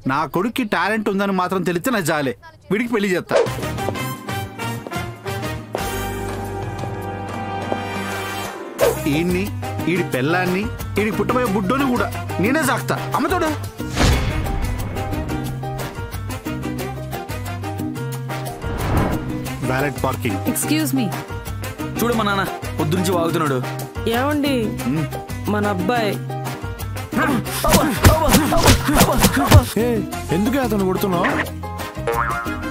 నా కొడుక్కి టాలెంట్ ఉందని మాత్రం తెలిస్తే నా జాలే వీడికి పెళ్లి చేస్తా ఈయన్ని ఈడి పెళ్ళాన్ని ఈడి పుట్టబోయే బుడ్డోని కూడా నేనే సాక్తా అమ్మతోడు వ్యాలెట్ పార్కింగ్ ఎక్స్క్యూజ్ మీ చూడు మా నాన్న పొద్దు నుంచి వాగుతున్నాడు ఏమండి మన అబ్బాయి ఏ ఎందుకే అతను కొడుతున్నావు